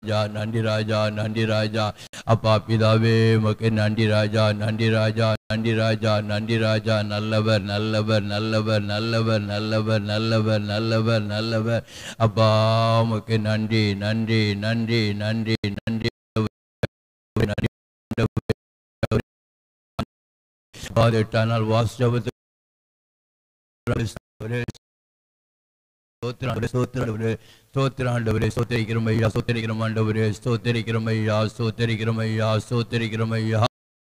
ராஜா நன்றி ராஜா நன்றி ராஜா அப்பா பிதாவே உமக்கு நன்றி ராஜா நன்றி ராஜா நன்றி ராஜா நன்றி ராஜா நல்லவர் நல்லவர் நல்லவர் நல்லவர் நல்லவர் நல்லவர் நல்லவர் நல்லவர் அப்பா உமக்கு நன்றி நன்றி நன்றி நன்றி நன்றி நன்றி எட்டாம் நாள் வாசிச்சபத்து ஸ்தோத்திராண்டவரே ஸ்தோத்திராண்டவரே ஸ்தோத்திரிக்கிறோம் ஐயா ஸ்தோத்திரிக்கிறோம் ஆண்டவரே ஸ்தோத்திரிக்கிறோம் ஐயா ஸ்தோத்திரிக்கிறோம் ஐயா ஸ்தோத்திரிக்கிறோம் ஐயா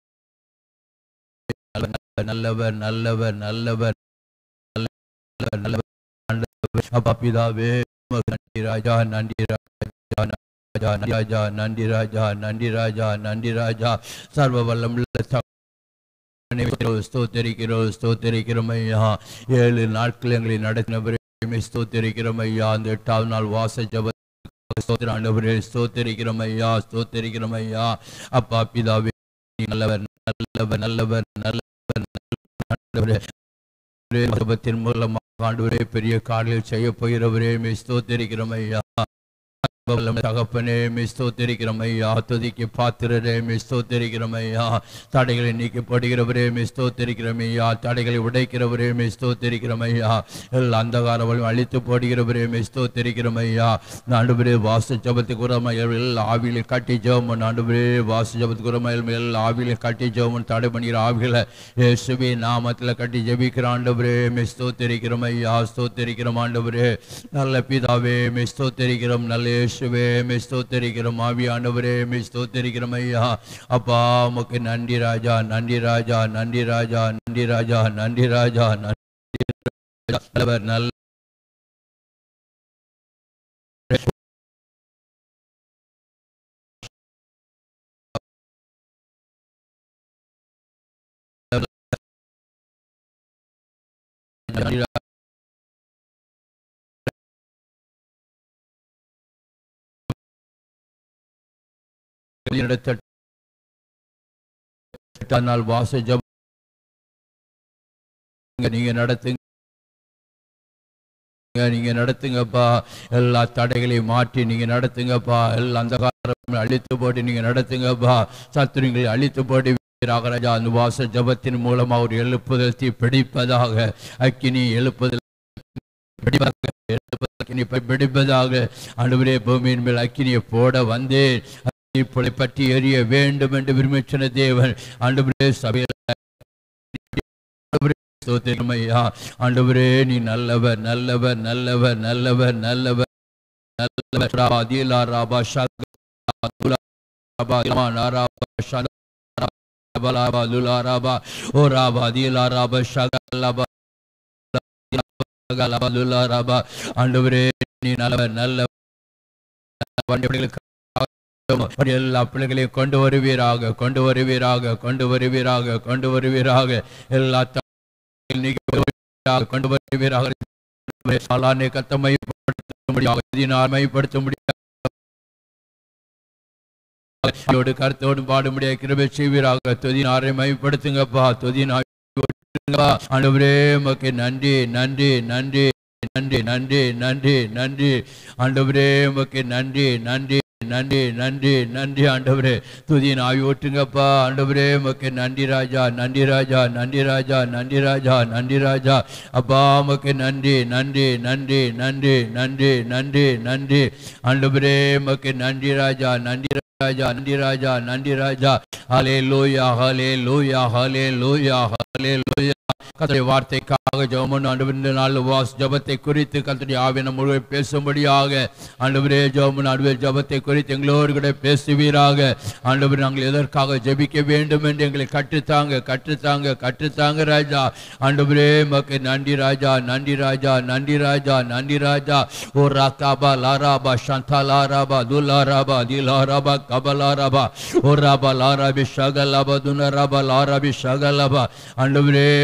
நல்லவர் நல்லவர் நல்லவர் நல்லவர் நல்லவர் ஆண்டவர் அப்பா பிதாவே உமக்கு நன்றி ராஜா நன்றி ராஜா ராஜா நன்றி ராஜா நன்றி ராஜா நன்றி ராஜா நன்றி ராஜா சர்வ வல்லமுள்ள ஸ்தோத்தரிக்கிறோம் ஸ்தோத்தரிக்கிறோம் ஐயா ஏழு நாட்கள் எங்களை நடத்தினவரே ஸ்தோத்தரிக்கிறோம் ஐயா அந்த எட்டாவது நாள் வாச ஜப ஸ்தோத்திர ஆண்டவரே ஸ்தோத்தரிக்கிறோம் ஐயா ஸ்தோத்தரிக்கிறோம் ஐயா அப்பா பிதாவே நீ நல்லவர் நல்லவர் நல்லவர் நல்லவர் நல்லவரே ஜபத்தின் மூலமாக ஆண்டவரே பெரிய காலையில் செய்ய போகிறவரே மே ஸ்தோத்தரிக்கிறோம் ஐயா வல்லமை தகப்பனே மிஸ்தோத்திரிக்கிறோம் ஐயா துதிக்கு பாத்திரரே மிஸ்தோத்திரிக்கிறோம் ஐயா தடைகளை நீக்கப்படுகிறவரே மிஸ்தோத்திரிக்கிறோம் ஐயா தடைகளை உடைக்கிறவரே மிஸ்தோத்திரிக்கிறோம் ஐயா எல்லா அந்தகார வழி அழித்து போடுகிறவரே மிஸ்தோத்திரிக்கிறோம் ஐயா நாண்டுபுரே வாசு ஜபத்துக்கு உரமையல் எல்லா ஆவியில கட்டி ஜெபம் நாண்டுபுரே வாசு ஜபத்துக்கு உரமையல் எல்லா ஆவியில கட்டி ஜெபம் தடை பண்ணுகிற ஆவிகளை இயேசுவே நாமத்தில் கட்டி ஜெபிக்கிற ஆண்டவரே மிஸ்தோத்திரிக்கிறோம் ஐயா ஸ்தோத்திரிக்கிறோம் ஆண்டவரே நல்ல பிதாவே மிஸ்தோத்திரிக்கிறோம் நல்ல இயேசுவே மிஸ்தோத்திரிக்கிறோம் ஆவியானவரே மிஸ்தோத்திரிக்கிறோம் ஐயா அப்பா உமக்கு நன்றி ராஜா நன்றி ராஜா நன்றி ராஜா நன்றி ராஜா நன்றி ராஜா நன்றி ராஜா. நல்லவர் நல்ல நன்றி ராஜா. நடத்த எட்டாம் நாள் வாச ஜப நீங்க நடத்துங்க நீங்க நடத்துங்கப்பா எல்லா தடைகளையும் மாற்றி நீங்க நடத்துங்கப்பா எல்லா அந்தகாரம் அழித்து போட்டு நீங்க நடத்துங்கப்பா சத்துருங்களை அழித்து போட்டு ராகராஜா அந்த வாச ஜபத்தின் மூலம் அவர் எழுப்புதல் தீ பிடிப்பதாக அக்கினி எழுப்புதல் பிடிப்பதாக, எழுப்புதல் அக்கினி பிடிப்பதாக ஆண்டவரே பூமியின் மேல் அக்கினியை போட வந்தேன் இப்பொழுது பற்றி எறிய வேண்டும் என்று விரும்பிச்சன தேவன் ஆண்டவரே சபையில் ஸ்தோத்திரம் ஐயா ஆண்டவரே நீ நல்லவர் நல்லவர் நல்லவர் நல்லவர் நல்லவர் நல்லவர் ராபா தீலா ராபா ஷாகா துலா ராபா இலமா நாராபா ஷாகா ராபா லாபா லுலா ராபா ஓ ராபா தீலா ராபா ஷாகா லாபா ஷாகா லாபா லுலா ராபா ஆண்டவரே நீ நல்லவர் நல்லவர் வண்டிகளுக்கு எல்லா பிள்ளைகளையும் கொண்டு வருவீராக கொண்டு வருவீராக கொண்டு வருவீராக கொண்டு வருவீராக எல்லா தடைகளையும் நீக்கி வருவீராக, கொண்டு வருவீராக சாலானை கத்தமைப்படுத்த முடியாது மைப்படுத்த முடியாது கருத்தோடு கருத்தோடு பாட முடியாது கிருபை செய்வீராக தொதினாரை மைப்படுத்துங்கப்பா தொதினாய் ஆண்டவரே உமக்கு நன்றி நன்றி நன்றி நன்றி நன்றி நன்றி நன்றி ஆண்டவரே உமக்கு நன்றி நன்றி நன்றி நன்றி நன்றி ஆண்டவரே துதியின் ஆவி ஓட்டுங்கப்பா ஆண்டவரே உமக்கு நன்றி ராஜா நன்றி ராஜா நன்றி ராஜா நன்றி ராஜா நன்றி ராஜா அப்பா உமக்கு நன்றி நன்றி நன்றி நன்றி நன்றி நன்றி நன்றி ஆண்டவரே உமக்கு நன்றி ராஜா நன்றி ராஜா நன்றி ராஜா நன்றி ராஜா ஹலே லோயா ஹலே லோயா ஹலே லோயா ஹலே லோயா கத்தடைய வார்த்தைக்காக ஜெபம் ஆண்டு இந்த நாள் வாஸ் ஜபத்தை குறித்து கத்தடைய ஆவின முழுவை பேசும்படியாக ஆண்டவரே ஜெபம் நடுவே ஜபத்தை குறித்து எங்களோடு கூட பேசுவீராக ஆண்டவர் நாங்கள் எதற்காக ஜெபிக்க வேண்டும் என்று எங்களை கற்றுத்தாங்க கற்றுத்தாங்க கற்றுத்தாங்க ராஜா ஆண்டவரே மக்கு நன்றி ராஜா நன்றி ராஜா நன்றி ராஜா நன்றி ராஜா ஓ ராகாபா லாராபா சந்தா லாராபா துலாராபா திலாராபா கபலாராபா ஓ ராபா லாராபி ஷகலாபா துனராபா லாராபி ஷகலாபா ஆண்டவரே மக்கு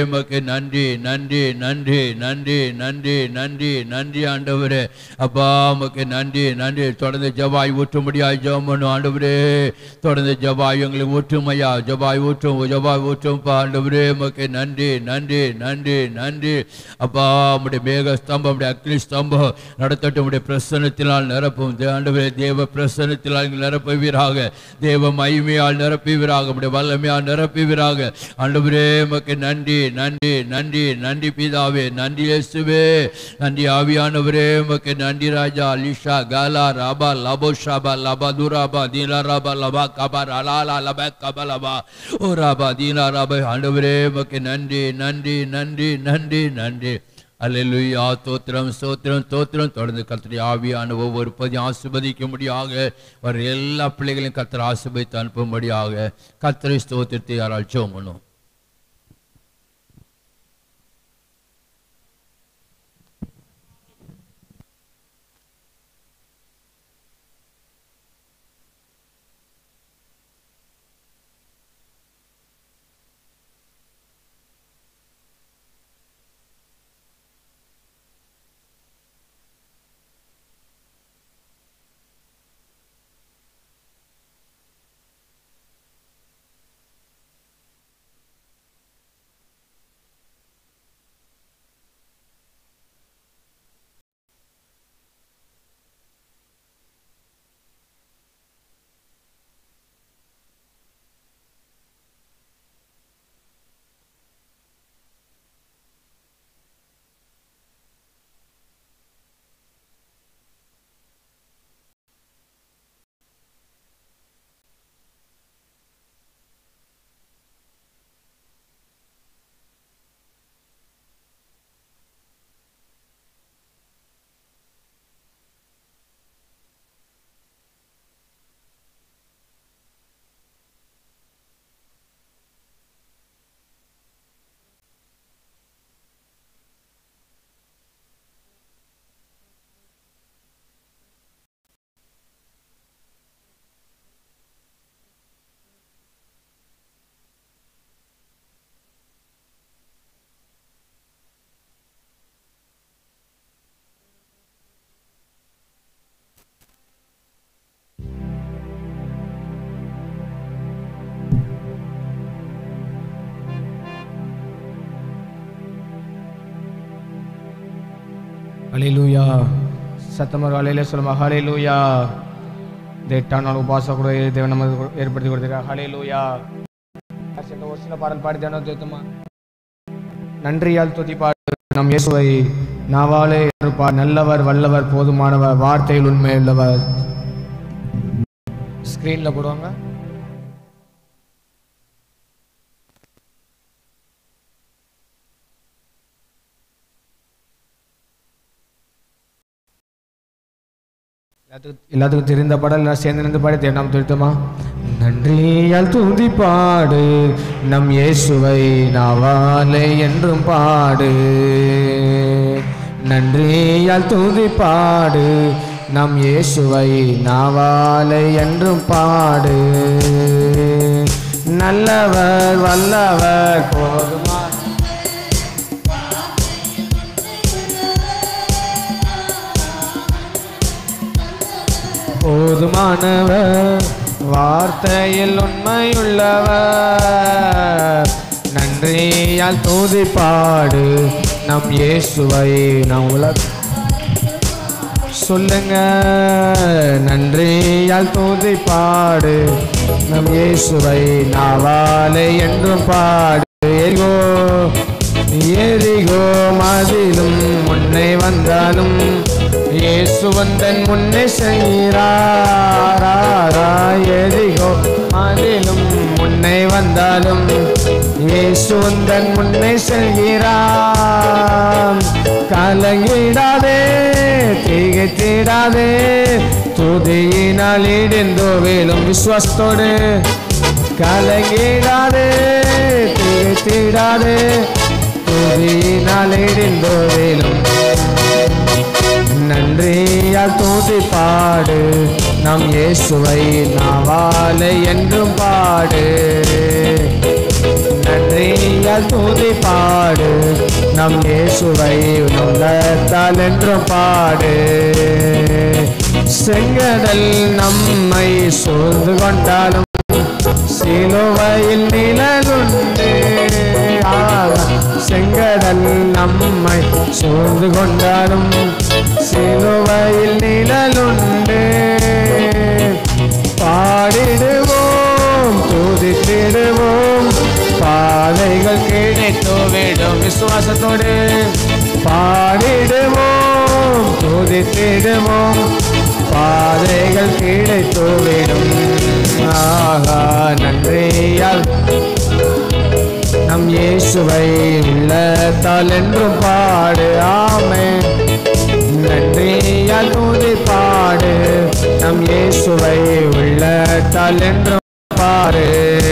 நன்றி நன்றி நன்றி நன்றி நன்றி நன்றி நன்றி ஆண்டவரே அப்பா உமக்கு நன்றி நன்றி தொடர்ந்து ஜபாய் ஊற்றும்படியாய் ஜெபம் பண்ணும் ஆண்டவரே தொடர்ந்து ஜபாய் எங்களுக்கு ஊற்றும் ஐயா ஜபாய் ஊற்றும் ஜபாய் ஊற்றும் பா ஆண்டவரே உமக்கு நன்றி நன்றி நன்றி நன்றி அப்பா உம்முடைய மேக ஸ்தம்பம் உம்முடைய அக்னி ஸ்தம்பம் நடத்தட்டும் உம்முடைய பிரசன்னத்தினால் நிரப்பும் தே- ஆண்டவரே தேவ பிரசன்னத்தினால் எங்களை நிரப்புவீராக தேவ மகிமையால் நிரப்புவீராக உம்முடைய வல்லமையால் நிரப்புவீராக ஆண்டவரே உமக்கு நன்றி நன்றி நன்றி நன்றி பிதாவே நன்றி இயேசுவே நன்றி ஆவியானவரே உமக்கு நன்றி ராஜா லிஷா காலா ராபா லபோ ஷாபா லபா துராபா தீனா ராபா லபா கபா ரலாலா லபா கபா லபா ஓ ராபா தீனா ராபா ஆண்டவரே உமக்கு நன்றி நன்றி நன்றி நன்றி நன்றி அல்லேலூயா தோத்திரம் ஸ்தோத்திரம் தோத்திரம் தொடர்ந்து கர்த்தருடைய ஆவியான ஒவ்வொரு பதியும் ஆசிர்வதிக்கும்படியாக வர எல்லா பிள்ளைகளையும் கர்த்தர் ஆசிர்வதித்து அனுப்பும்படியாக கர்த்தரை ஸ்தோத்திரத்தை யாரால் ஜெபம் பண்ணும் அலையிலூயா சத்தமர் அலையில சொல்லுமா ஹalleluya இந்த எட்டாம் நாள் உபாச கூட தேவன் நமக்கு ஏற்படுத்தி கொடுத்திருக்கார் ஹalleluya இந்த ஒரு சில பாடல் பாடி தானே ஜெயத்துமா நன்றியால் துதி பாடு நம் இயேசுவை நாவாலே இருப்பார் நல்லவர் வல்லவர் போதுமானவர் வார்த்தையில் உண்மையுள்ளவர் ஸ்கிரீன்ல போடுவாங்க எல்லாத்துக்கும் எல்லாத்துக்கும் தெரிந்த பாடல் நான் சேர்ந்து நின்று பாடி தேவ நாம் திருத்தமா நன்றியால் துதி பாடு நம் இயேசுவை நாவாலே என்றும் பாடு நன்றியால் துதி பாடு நம் இயேசுவை நாவாலே என்றும் பாடு நல்லவர் வல்லவர் போதுமா போதுமானவர் வார்த்தையில் உண்மையுள்ளவர் நன்றியால் தூதி பாடு நம் இயேசுவை நம் உலக சொல்லுங்க நன்றியால் தூதி பாடு நம் இயேசுவை நாவாலே என்றும் பாடு எரிகோ எரிகோ மதிலும் முன்னே வந்தாலும் இயேசு வந்தன் முன்னே செய்கிறாரா எரிகோ மதிலும் முன்னே வந்தாலும் இயேசு வந்தன் முன்னே செல்கிறான் கலங்கிடாதே திகைத்திடாதே துதியினால் இடிந்தோ வேலும் விசுவாசத்தோடு கலங்கிடாதே திகைத்திடாதே துதியினால் இடிந்தோ வேலும் நன்றியால் தூதி பாடு நம் இயேசுவை நாவாலை என்றும் பாடு நன்றியால் நன்றியால் தூதி பாடு நம் இயேசுவை உள்ளத்தால் என்றும் பாடு செங்கடல் நம்மை சூழ்ந்து கொண்டாலும் சிலுவையில் நிழலுண்டு ஆக, செங்கடல் நம்மை சூழ்ந்து கொண்டாலும் சிலுவையில் நிழலுண்டு பாடிடுவோம் துதித்திடுவோம் பாதைகள் கிடைத்து விடும் விசுவாசத்தோடு பாடிடுவோம் துதித்திடுவோம் பாதைகள் கிடைத்து விடும் ஆகா நன்றியால் நம் இயேசுவை உள்ளத்தால் என்றும் பாடு ஆமே நன்றியால் தூதி பாடு நம் இயேசுவை உள்ளத்தால் என்றும் பாடு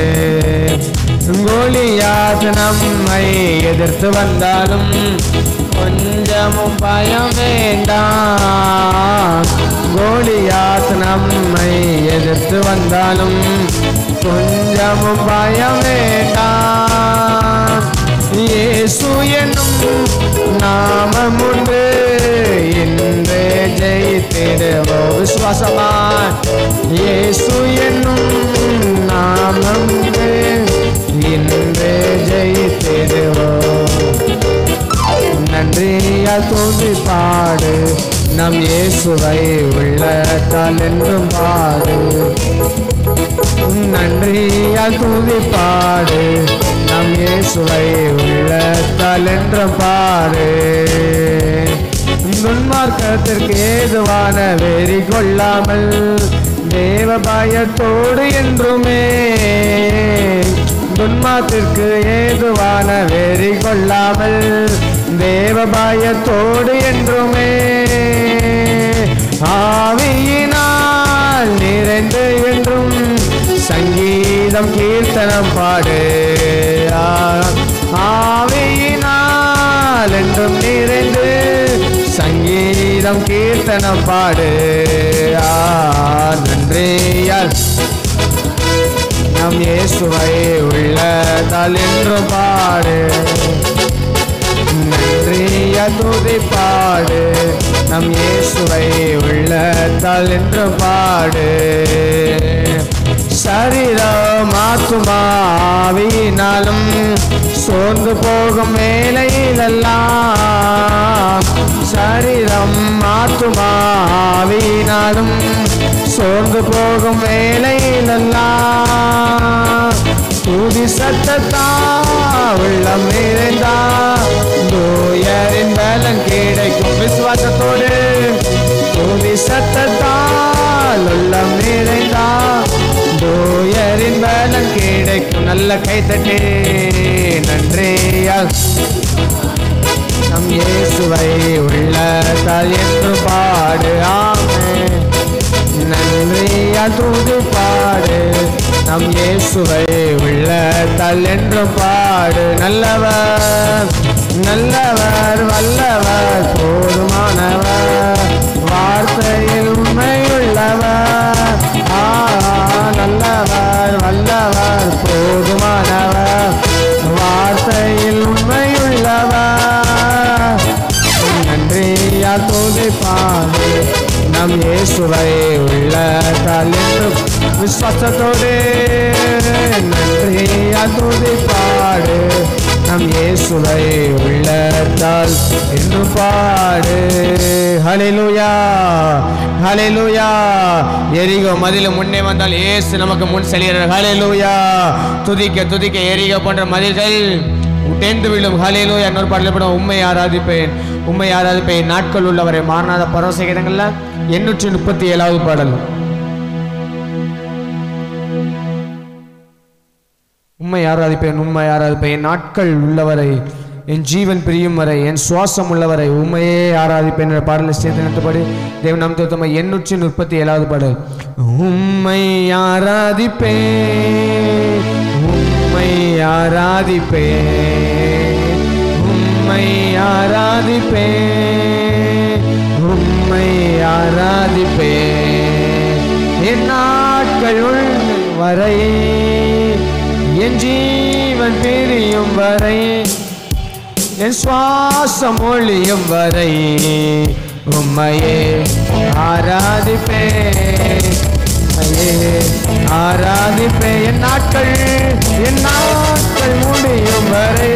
கோலியாத் நம்மை எதிர்த்து வந்தாலும் கொஞ்சமும் பயம் வேண்டாம் கோலியாத் நம்மை எதிர்த்து வந்தாலும் கொஞ்சமும் பயம் வேண்டாம் இயேசு என்னும் நாமம் உண்டு இன்றே ஜெயித்திடுவோம் விசுவாசமா இயேசு என்னும் நாமம் உண்டு இன்றே ஜெயித்திடுவோம் நன்றியால் தோன்றி பாடு நம் இயேசுவை உள்ளத்தால் என்றும் பாடு நன்றியால் தூவி பாடு நம் இயேசுவை உள்ளத்தால் என்றும் பாடு துன்மார்க்கத்திற்கு ஏதுவான வெறி கொள்ளாமல் தேவ பயத்தோடு என்றுமே துன்மாத்திற்கு ஏதுவான வெறி கொள்ளாமல் தேவ பயத்தோடு என்றுமே ஆவியினால் நிறைந்து என்றும் சங்கீதம் கீர்த்தனம் பாடு ஆ- ஆவியினால் என்றும் நிறைந்து சங்கீதம் கீர்த்தனம் பாடு ஆ, நன்றியால் நம் இயேசுவை உள்ளதால் என்றும் பாடு நன்றிய துதி பாடு நம் இயேசுவை உள்ளத்தால் என்று பாடு சரீரம் ஆத்துமாவினாலும் சோர்ந்து போகும் வேலையிலெல்லாம் சரீரம் ஆத்துமாவினாலும் சோர்ந்து போகும் வேலையிலெல்லாம் துதி சத்தத்தா உள்ளம் நிறைந்தா தூயரின் பலன் கிடைக்கும் விசுவாசத்தோடு துதி சத்தத்தால் உள்ளம் நிறைந்தா தூயரின் பலன் கிடைக்கும் நல்ல கைத்தட்டே நன்றியா நம் இயேசுவை உள்ளதால் என்று பாடு ஆமே நன்றியா தூது பாடு நம் இயேசுவை உள்ளதால் என்று பாடு நல்லவர் நல்லவர் வல்லவர் போதுமானவர் வார்த்தையில் உண்மையுள்ளவர் ஆ நல்லவர் வல்லவர் போதுமானவர் வார்த்தையில் உண்மையுள்ளவர் நன்றியா தூதி பாடு நம் இயேசுவை உள்ளதால் என்று விஸ்வாசத்தோடு நன்றியா தூதி பாடு நம் இயேசுவை உள்ளத்தால் என்று பாடு ஹalleluya ஹalleluya எரிகோ மதில முன்னே வந்தால் இயேசு நமக்கு முன் செல்கிறார் ஹalleluya துதிக்க துதிக்க எரிகோ போன்ற மதில்கள் உடைந்து விழும் ஹalleluya இன்னொரு பாடல படம் உண்மை ஆராதிப்பேன் உண்மை ஆராதிப்பேன் நாட்கள் உள்ளவரை மாறாத பரவச கீதங்கள்ல எண்ணூற்றி முப்பத்தி ஏழாவது பாடல் உண்மை ஆராதிப்பேன் உண்மை ஆராதிப்பேன் நாட்கள் உள்ளவரை என் ஜீவன் பிரியும் வரை என் சுவாசம் உள்ளவரை உண்மையே ஆராதிப்பேன் என்ற பாடலை சேர்த்து நிறுத்தப்படி தேவன் நம் தோத்தமை எண்ணூற்றி முப்பத்தி ஏழாவது பாடல் உம்மை ஆராதிப்பேன் உம்மை ஆராதிப்பேன் உம்மை ஆராதிப்பேன் உம்மை ஆராதிப்பேன் என் நாட்கள் உள்ள வரை என் ஜீவன் பிரியும் வரை என் சுவாசம் ஒளியும் வரை உம்மையே ஆராதிப்பே உம்மையே ஆராதிப்பே என் நாட்கள் என் நாட்கள் முடியும் வரை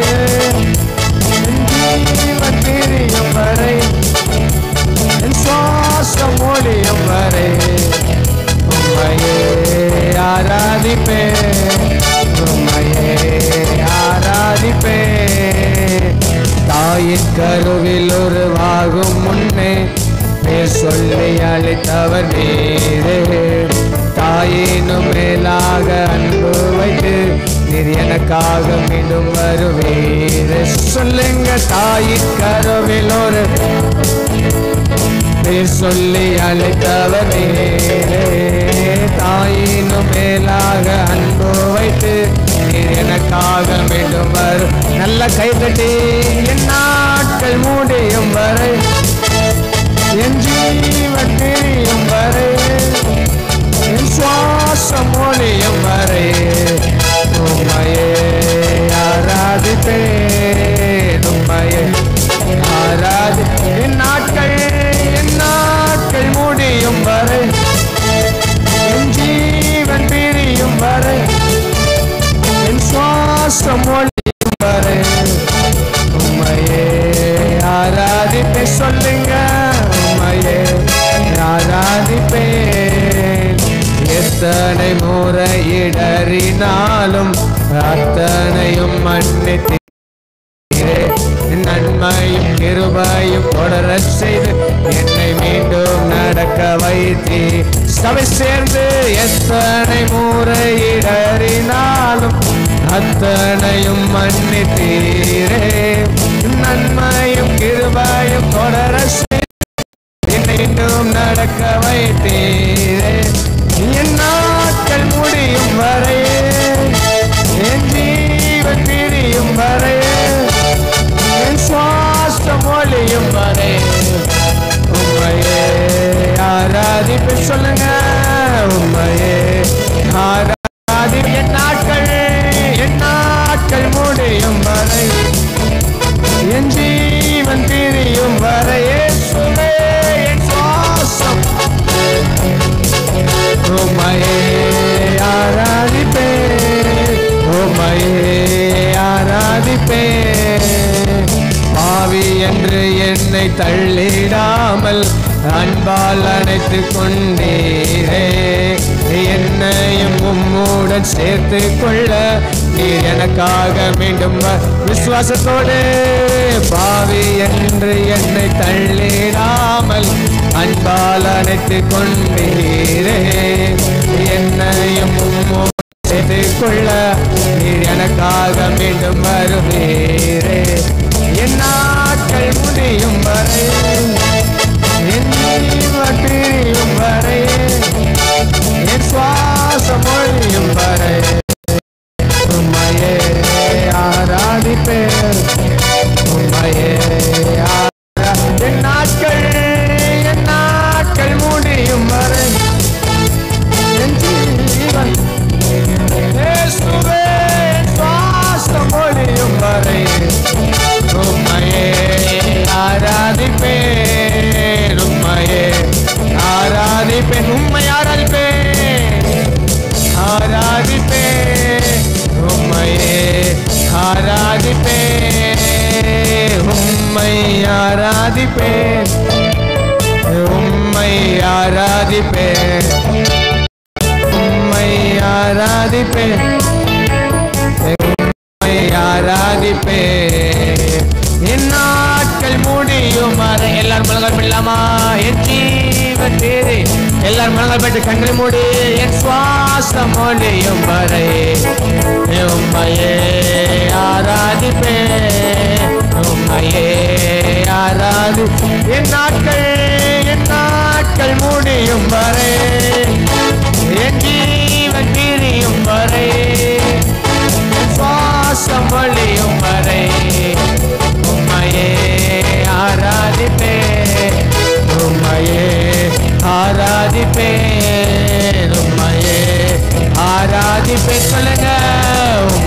என் ஜீவன் பிரியும் வரை என் சுவாசம் ஒளியும் வரை உம்மையே ஆராதிப்பே உம்மையே ஆராதிப்பே தாயின் கருவில் உருவாகும் முன்னே பேர் சொல்லி அழைத்தவர் நீரே தாயினும் மேலாக அன்பு வைத்து நீர் எனக்காக மீண்டும் வருவீரே சொல்லுங்க தாயின் கருவில் ஒரு பேர் சொல்லி அழைத்தவர் நீரே தாயினும் மேலாக அன்பு வைத்து நீர் எனக்காக மீண்டும் வரும் நல்ல கைதட்டி என் நாட்கள் மூடியும் வரை என் ஜீவன் பிரியும் வரை என் சுவாசம் ஒளியும் வரை உம்மையே ஆராதிப்பேன் உம்மையே ஆராதி என் நாட்கள் என் நாட்கள் முடியும் வரை என் ஜீவன் பிரியும் வரை என் சுவாசம் ஒளியும் வரை உம்மையே ஆராதிப்பே சொல்லுங்க உம்மையே ஆராதிப்பேன் எத்தனை முறை இடறினாலும் அத்தனையும் மன்னித்து நன்மையும் கிருபையும் தொடர செய்து என்னை மீண்டும் நடக்க வைத்தி சபை சேர்ந்து எத்தனை முறை இடறினாலும் அத்தனையும் மன்னித்தீரே நன்மையும் கிருபையும் தொடர செய்து என்னை மீண்டும் நடக்க வைத்தீரே என் நாட்கள் முடியும் வரை என் ஜீவன் பிரியும் வரை என் சுவாசம் ஒளியும் வரை உம்மையே ஆராதிப்பு சொல்லுங்க உம்மையே ஆராதி என் நாட்கள் என் நாட்கள் முடியும் வரை என் ஜீவன் பிரியும் வரை இயேசுவே என் சுவாசம் உம்மையே ஆராதிப்பே உம்மையே ஆராதிப்பே பாவி என்று என்னை தள்ளிடாமல் அன்பால் அணைத்து கொண்டீரே என்னையும் உம்முடன் சேர்த்து கொள்ள நீர் எனக்காக மீண்டும் வ- விசுவாசத்தோடு பாவி என்று என்னை தள்ளிடாமல் அன்பால் அணைத்து கொண்டீரே என்னையும் உம்மோடு சேர்த்து கொள்ள நீர் எனக்காக மீண்டும் வருவீரே என் நாட்கள் முடியும் வரை என் ஜீவன் பிரியும் வரை என் சுவாசம் ஒழியும் வரை உம்மையே ஆராதிப்பேன் உம்மையே ஆரா என் நாட்கள் என் நாட்கள் முடியும் வரை என் ஜீவன் இயேசுவே, என் சுவாசம் ஒழியும் வரை உம்மையே ஆராதிப்பேன் உம்மையே ஆராதிப்பேன் உம்மை ஆராதிப்பேன் ஆராதிப்பேன் உம்மையே ஆராதிப்பேன் உம்மை ஆராதிப்பேன் உம்மை ஆராதிப்பேன் உம்மை ஆராதிப்பேன் உம்மை ஆராதிப்பேன் என் நாட்கள் முடியும் வரை எல்லாரும் முழங்கால் பிடலாமா என் ஜீவன் பேரு எல்லாரும் முழங்கால் பெற்று கண்கள் மூடி என் சுவாசம் முடியும் வரை உம்மையே ஆராதிப்பேன் உம்மையே ஆராதி என் நாட்கள் என் நாட்கள் முடியும் வரை என் ஜீவன் பிரியும் வரை என் சுவாசம் வழியும் வரை உம்மையே ஆராதிப்பே உம்மையே ஆராதிப்பே உம்மையே ஆராதிப்பே சொல்லுங்க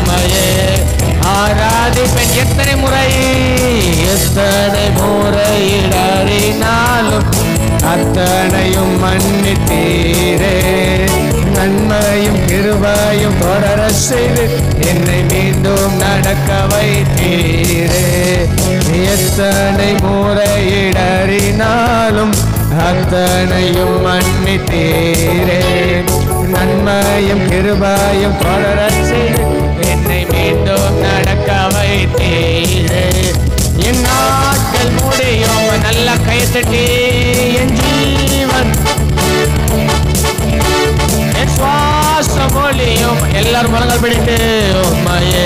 ஆராதிப்பேன் எத்தனை முறை எத்தனை முறையிடறினாலும் அத்தனையும் மன்னித்தீரே நன்மையும் கிருபையும் தொடர செய்து என்னை மீண்டும் நடக்க வைத்தீரே எத்தனை முறையிடறினாலும் அத்தனையும் மன்னித்தீரே நன்மையும் கிருபையும் தொடர செய்து என்னை மீண்டும் நடக்க வைத்தீரே என் நாட்கள் முடியும் நல்ல கைத்தட்டி என் ஜீவன் என் சுவாசம் ஒளியும் எல்லாரும் மலங்கள் பிடித்து உண்மையே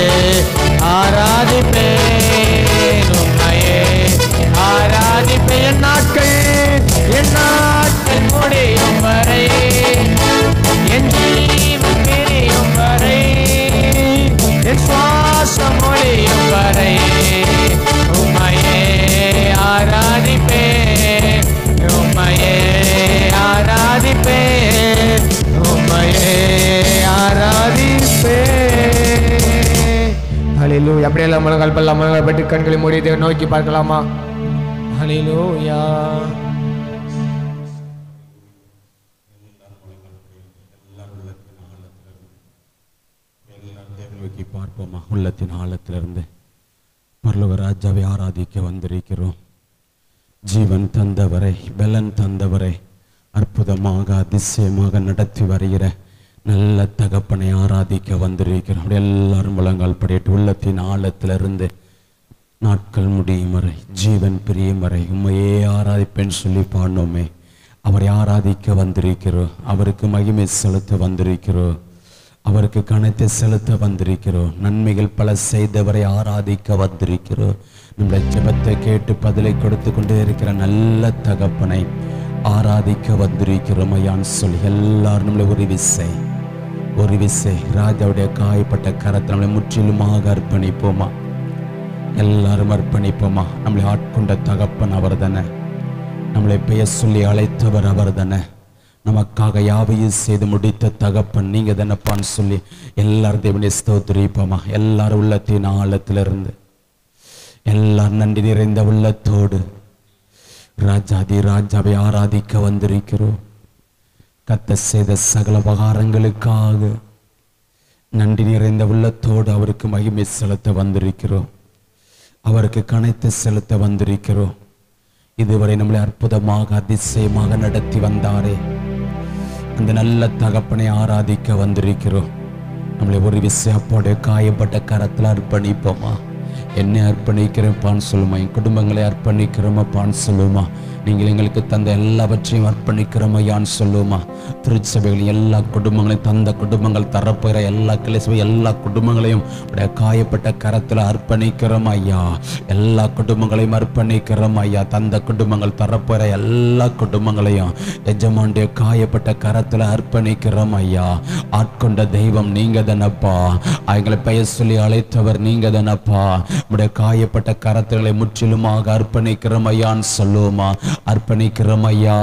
ஆராதிப்பேன் உண்மையே ஆராதிப்பேன் என் நாட்கள் என் நாட்கள் முடியும் வரை என் ஜீவன் பிரியும் வரை என் சுவாசம் ஒளியும் வரை உண்மையே ஆராதிப்பேன் உண்மையே ஆராதிப்பேன் உண்மையே ஆராதிப்பேன் ஹalleluya அப்படியே எல்லாம் முழங்கால் பல்லாம் முழங்கால் பட்டு கண்களை மூடி தேவனை நோக்கி பார்க்கலாமா ஹalleluya நோக்கி பார்ப்போமா உள்ளத்தின் ஆழத்திலிருந்து பரலோக ராஜாவை ஆராதிக்க வந்திருக்கிறோம் ஜீவன் தந்தவரை பலன் தந்தவரை அற்புதமாக அதிசயமாக நடத்தி வருகிற நல்ல தகப்பனை ஆராதிக்க வந்திருக்கிறோம் அப்படி எல்லாரும் முழங்கால் படிட்டு உள்ளத்தின் ஆழத்திலிருந்து நாட்கள் முடியும் வரை ஜீவன் பிரியும் வரை உண்மையே ஆராதிப்பேன்னு சொல்லி பாடினோமே அவரை ஆராதிக்க வந்திருக்கிறோம் அவருக்கு மகிமை செலுத்த வந்திருக்கிறோம் அவருக்கு கணத்தை செலுத்த வந்திருக்கிறோம் நன்மைகள் பல செய்தவரை ஆராதிக்க வந்திருக்கிறோம் நம்முடைய ஜெபத்தை கேட்டு பதிலை கொடுத்து கொண்டே இருக்கிற நல்ல தகப்பனை ஆராதிக்க வந்திருக்கிறோம் ஐயான்னு சொல்லி எல்லாரும் நம்மளை ஒரு விசை ஒரு விசை ராஜாவுடைய காயப்பட்ட கரத்தை நம்மளை முற்றிலுமாக அர்ப்பணிப்போமா எல்லாரும் அர்ப்பணிப்போமா நம்மளை ஆட்கொண்ட தகப்பன் அவர் தானே நம்மளை பெயர் சொல்லி அழைத்தவர் அவர் தானே நமக்காக யாவையும் செய்து முடித்த தகப்பன் நீங்க தானப்பான்னு சொல்லி எல்லாரும் தேவனை ஸ்தோத்திரிப்போமா எல்லாரும் உள்ளத்தின் ஆழத்திலிருந்து எல்லாரும் நன்றி நிறைந்த உள்ளத்தோடு ராஜாதி ராஜாவை ஆராதிக்க வந்திருக்கிறோம் கத்த செய்த சகல உபகாரங்களுக்காக நன்றி நிறைந்த உள்ளத்தோடு அவருக்கு மகிமை செலுத்த வந்திருக்கிறோம் அவருக்கு கணைத்து செலுத்த வந்திருக்கிறோம் இதுவரை நம்மளை அற்புதமாக அதிசயமாக நடத்தி வந்தாரே அந்த நல்ல தகப்பனை ஆராதிக்க வந்திருக்கிறோம் நம்மளை ஒரு விஷயப்போட காயப்பட்ட கரத்தில் அர்ப்பணிப்போமா என்னை அர்ப்பணிக்கிறேன்ப்பான்னு சொல்லுமா என் குடும்பங்களை அர்ப்பணிக்கிறோமாப்பான்னு சொல்லுமா நீங்கள் எங்களுக்கு தந்த எல்லாவற்றையும் அர்ப்பணிக்கிறோம் ஐயான்னு சொல்லுமா திருச்சபைகள் எல்லா குடும்பங்களையும் தந்த குடும்பங்கள் தரப்போகிற எல்லா கிளை எல்லா குடும்பங்களையும் உடைய காயப்பட்ட கரத்தில் அர்ப்பணிக்கிறோம் ஐயா எல்லா குடும்பங்களையும் அர்ப்பணிக்கிறோம் ஐயா தந்த குடும்பங்கள் தரப்போகிற எல்லா குடும்பங்களையும் எஜமாண்டிய காயப்பட்ட கரத்தில் அர்ப்பணிக்கிறோம் ஐயா ஆட்கொண்ட தெய்வம் நீங்க தானப்பா எங்களை பெயர் சொல்லி அழைத்தவர் நீங்க தானப்பா உடைய காயப்பட்ட கரத்துகளை முற்றிலுமாக அர்ப்பணிக்கிறோம் ஐயான்னு சொல்லுவோமா அர்ப்பணிக்கிறோம் ஐயா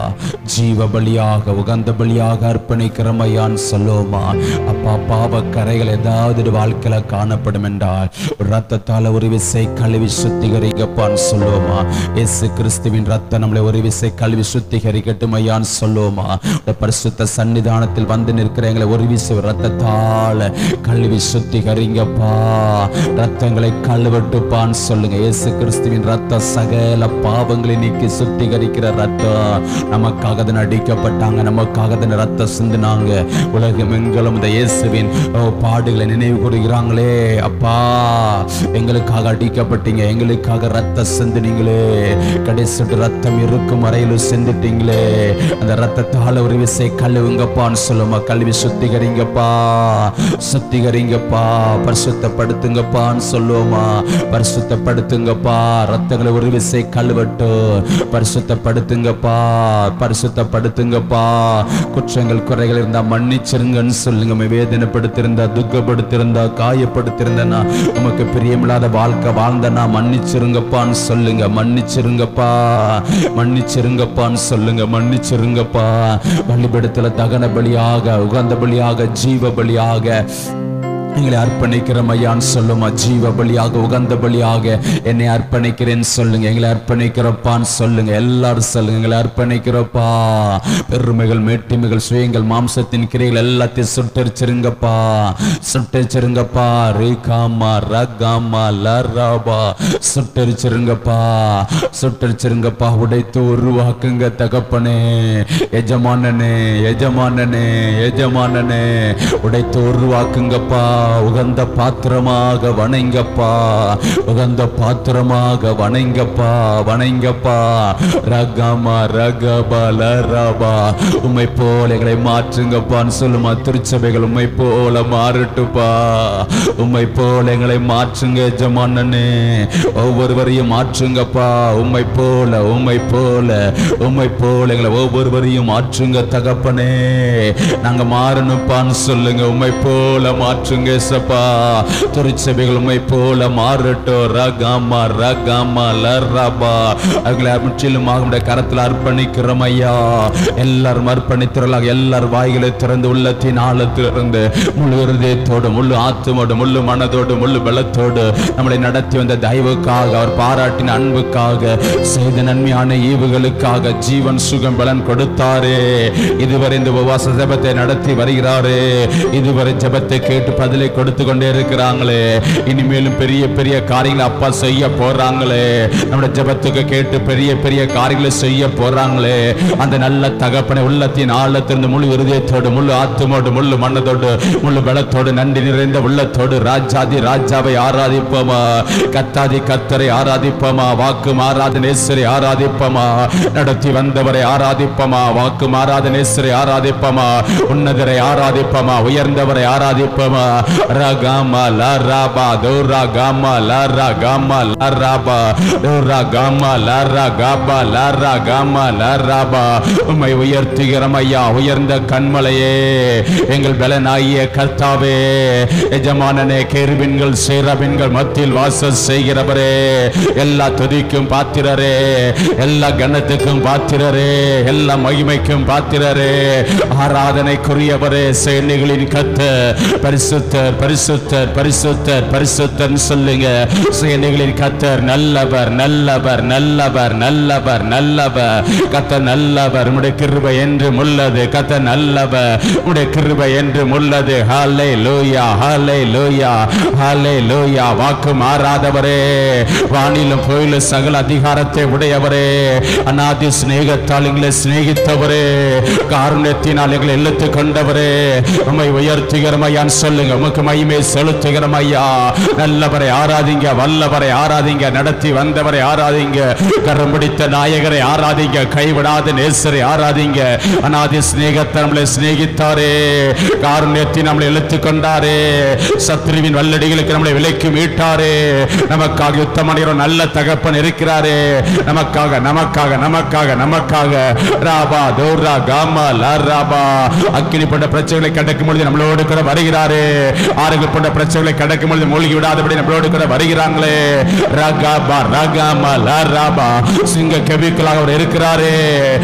ஜீவ பலியாக உகந்த பலியாக அர்ப்பணிக்கிறோம் ஐயான்னு சொல்லுவோமா அப்பா பாவ கரைகள் ஏதாவது ஒரு வாழ்க்கையில காணப்படும் என்றால் ஒரு ரத்தத்தால ஒரு விசை கழுவி சுத்திகரிக்கப்பான்னு சொல்லுவோமா இயேசு கிறிஸ்துவின் ரத்தம் நம்மளை ஒரு விசை கழுவி சுத்திகரிக்கட்டும் ஐயான்னு சொல்லுவோமா உடைய பரிசுத்த சன்னிதானத்தில் வந்து நிற்கிற எங்களை ஒரு விசை ரத்தத்தால கழுவி சுத்திகரிங்கப்பா ரத்தங்களை கழுவட்டுப்பான்னு சொல்லுங்க இயேசு கிறிஸ்துவின் ரத்தம் சகல பாவங்களை நீக்கி சுத்திகரிக்கிற ரத்தம் நமக்காக அதன் அடிக்கப்பட்டாங்க நமக்காக அதன் ரத்தம் சிந்தினாங்க உலகம் எங்களும் இந்த இயேசுவின் ஓ, பாடுகளை நினைவு கூறுகிறாங்களே அப்பா எங்களுக்காக அடிக்கப்பட்டீங்க எங்களுக்காக ரத்தம் சிந்தினீங்களே கடைசி ரத்தம் இருக்கும் வரையிலும் சிந்திட்டீங்களே அந்த ரத்தத்தால ஒரு விசை கழுவுங்கப்பான்னு சொல்லுமா கழுவி சுத்திகரிங்கப்பா சுத்திகரிங்கப்பா பரிசுத்தப்படுத்துங்கப்பான்னு சொல்லுவோமா பரிசுத்தப்படுத்துங்கப்பா ரத்தங்களை ஒரு விசை கழுவட்டும் பரிசுத்தப்படுத்துங்கப்பா பரிசுத்தப்படுத்துங்கப்பா குற்றங்கள் குறைகள் இருந்தா மன்னிச்சிருங்கன்னு சொல்லுங்க உம்மை வேதனைப்படுத்திருந்தா துக்கப்படுத்திருந்தா காயப்படுத்திருந்தனா உமக்கு பிரியமில்லாத வாழ்க்கை வாழ்ந்தனா மன்னிச்சிருங்கப்பான்னு சொல்லுங்க மன்னிச்சிருங்கப்பா மன்னிச்சிருங்கப்பான்னு சொல்லுங்க மன்னிச்சிருங்கப்பா பலிபடத்துல தகன பலியாக உகந்த பலியாக ஜீவ பலியாக எங்களை அர்ப்பணிக்கிறோம் ஐயான்னு சொல்லுமா ஜீவ பலியாக உகந்த பலியாக என்னை அர்ப்பணிக்கிறேன்னு சொல்லுங்க எங்களை அர்ப்பணிக்கிறப்பான்னு சொல்லுங்க எல்லாரும் சொல்லுங்க எங்களை அர்ப்பணிக்கிறோப்பா பெருமைகள் மேட்டிமைகள் சுயங்கள் மாம்சத்தின் கிரைகள் எல்லாத்தையும் சுட்டரிச்சிருங்கப்பா சுட்டரிச்சிருங்கப்பா ரேகாமா ரகாமா லராபா சுட்டரிச்சிருங்கப்பா சுட்டரிச்சிருங்கப்பா உடைத்து உருவாக்குங்க தகப்பனே எஜமானனே எஜமானனே எஜமானனே உடைத்து உருவாக்குங்கப்பா உகந்த பாத்திரமாக வணங்கப்பா உகந்த பாத்திரமாக வணங்கப்பா வணங்கப்பா ரகமா ரகபா லரபா உம்மை போல எங்களை மாற்றுங்கப்பான்னு சொல்லுமா திருச்சபைகள் உம்மை போல மாறட்டுப்பா உம்மை போல எங்களை மாற்றுங்க எஜமானனே ஒவ்வொருவரையும் மாற்றுங்கப்பா உம்மை போல உம்மை போல உம்மை போல எங்களை ஒவ்வொருவரையும் மாற்றுங்க தகப்பனே நாங்க மாறணுப்பான்னு சொல்லுங்க உம்மை போல மாற்றுங்க சப்பா திருச்சபைகள் உம்மை போல மாறட்டும் ரகாமா ரகாமா லரபா அவர்களை முற்றிலுமாக உடைய கரத்தில் அர்ப்பணிக்கிறோம் ஐயா எல்லாரும் அர்ப்பணித்திரலாக எல்லாரும் வாய்களை திறந்து உள்ளத்தின் ஆழத்திலிருந்து முழு இருதயத்தோடு முழு ஆத்துமோடு முழு மனதோடு முழு பலத்தோடு நம்மளை நடத்தி வந்த தயவுக்காக அவர் பாராட்டின அன்புக்காக செய்த நன்மையான ஈவுகளுக்காக ஜீவன் சுகம் பலன் கொடுத்தாரே இதுவரை இந்த உபவாச ஜெபத்தை நடத்தி வருகிறாரே இதுவரை ஜெபத்தை கேட்டு பதிலை கொடுத்து கொண்டே இருக்கிறாங்களே இனிமேலும் பெரிய பெரிய காரியங்களை அப்பா செய்ய போறாங்களே நம்முடைய ஜெபத்துக்கு கேட்டு பெரிய பெரிய காரியங்களை செய்ய போறாங்களே அந்த நல்ல தகப்பனை உள்ளத்தின் ஆழத்திலிருந்து முழு இருதயத்தோடு முழு ஆத்துமோடு முழு மனதோடு முழு பலத்தோடு நன்றி நிறைந்த உள்ளத்தோடு ராஜாதி ராஜாவை ஆராதிப்போமா கத்தாதி கத்தரை ஆராதிப்போமா வாக்கு ஆராதனேஸ்வரை ஆராதிப்போமா நடத்தி வந்தவரை ஆராதிப்போமா வாக்கு ஆராதனேஸ்வரை ஆராதிப்போமா உன்னதரை ஆராதிப்போமா உயர்ந்தவரை ஆராதிப்போமா ரகாமா லராபா தோரா காமா லரா காமா லராபா தோரா காமா லரா காபா லரா காமா லராபா உம்மை உயர்த்துகிறோம் ஐயா உயர்ந்த கண்மலையே எங்கள் பலனாகிய கர்த்தாவே எஜமானனே கேருபின்கள் சேரபின்கள் மத்தியில் வாசல் செய்கிறவரே எல்லா துதிக்கும் பாத்திரரே எல்லா கணத்துக்கும் பாத்திரரே எல்லா மகிமைக்கும் பாத்திரரே ஆராதனைக்குரியவரே சேனைகளின் கத்த பரிசுத்தர் பரிசுத்தர் பரிசுத்தர் பரிசுத்தர் சொல்லுங்க சேனைகளின் கத்தர் நல்லவர் நல்லவர் நல்லவர் நல்லவர் நல்லவர் கத்த நல்லவர் உடைய கிருபை என்றும் உள்ளது கத்த நல்லவர் உடைய கிருபை என்றும் உள்ளது ஹாலே லோயா ஹாலே லோயா ஹாலே லோயா வாக்கு மாறாதவரே வானிலும் கோயிலும் சகல அதிகாரத்தை உடையவரே அநாதி சிநேகத்தால் எங்களை சிநேகித்தவரே காருண்யத்தினால் எங்களை இழுத்து கொண்டவரே உம்மை உயர்த்துகிறோம் ஐயான்னு சொல்லுங்க உமக்கு மகிமை செலுத்துகிறோம் ஐயா நல்லவரை ஆராதிங்க வல்லவரை ஆராதிங்க நடத்தி வந்தவரை ஆராதிங்க கரம் பிடித்த நாயகரை ஆராதிங்க கைவிடாத நேசரை ஆராதிங்க அநாதி சிநேகத்தை நம்மளை சிநேகித்தாரே காருண்யத்தை நம்மளை இழுத்து கொண்டாரே சத்ருவின் வல்லடிகளுக்கு நம்மளை விலைக்கு மீட்டாரே நமக்காக யுத்தம் அடைகிற நல்ல தகப்பன் இருக்கிறாரே நமக்காக நமக்காக நமக்காக நமக்காக ராபா தோரா காமா லாராபா அக்கினிப்பட்ட பிரச்சனைகளை கடக்கும் பொழுது நம்மளோடு கூட வருகிறாரே ஆறுகள் போன்ற பிரச்சனைகளை கடக்கும் பொழுது மூழ்கி விடாதபடி நம்மளோடு கூட வருகிறாங்களே ரகாபா ரகாமா லாராபா சிங்க கெவிக்கலாக அவர் இருக்கிறாரே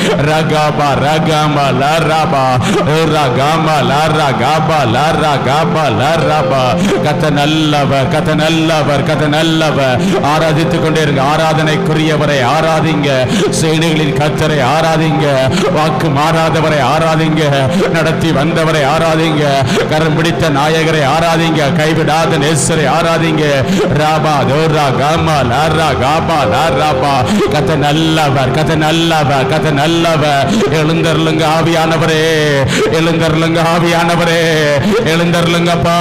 ரகாபா ரகாமா லாராபா ரகாமா லாரா காபா லாரா காபா லாராபா கத்த நல்லவர் கத்த நல்லவர் கத்த நல்லவர் ஆராதித்துக் கொண்டே இருங்க ஆராதனைக்குரியவரை ஆராதிங்க சேனைகளின் கத்தரை ஆராதிங்க வாக்கு மாறாதவரை ஆராதிங்க நடத்தி வந்தவரை ஆராதிங்க கரம் பிடித்த நாயகரை ஆராதிங்க கைவிடாத நேசரை ஆராதிங்க ராபா தோரா காமா லாரா காபா லாராபா கத்த நல்லவர் கத்த நல்லவர் கத்த நல்லவர் எழுந்தருளுங்க ஆவியானவரே எழுந்தருளுங்க ஆவியானவரே எழுந்தருளுங்கப்பா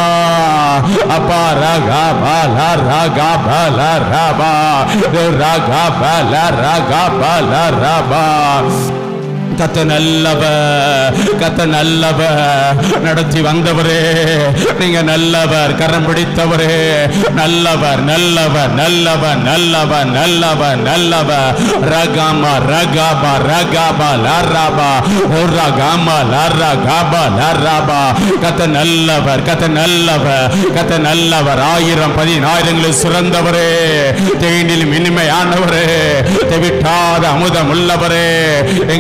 அப்பா ரகா பாலா ரகா பாலா ரபா ரகா பாலா ரகா பாலா ரபா கத்த நல்லவ கத்த நல்லவ நடத்தி வந்தவரே நீங்க நல்லவர் கரம் பிடித்தவரே நல்லவர் நல்லவர் நல்லவர் நல்லவர் நல்லவர் நல்லவர் ரகாமா ரகாபா ரகாபா லாராபா ரகாமா லாராகாபா லாராபா கத்த நல்லவர் கத்த நல்லவர் கத்த நல்லவர் ஆயிரம் பதினாயிரங்களில் சிறந்தவரே தேனில் இனிமையானவரே தெவிட்டாத அமுதம் உள்ளவரே எங்கள் தேடி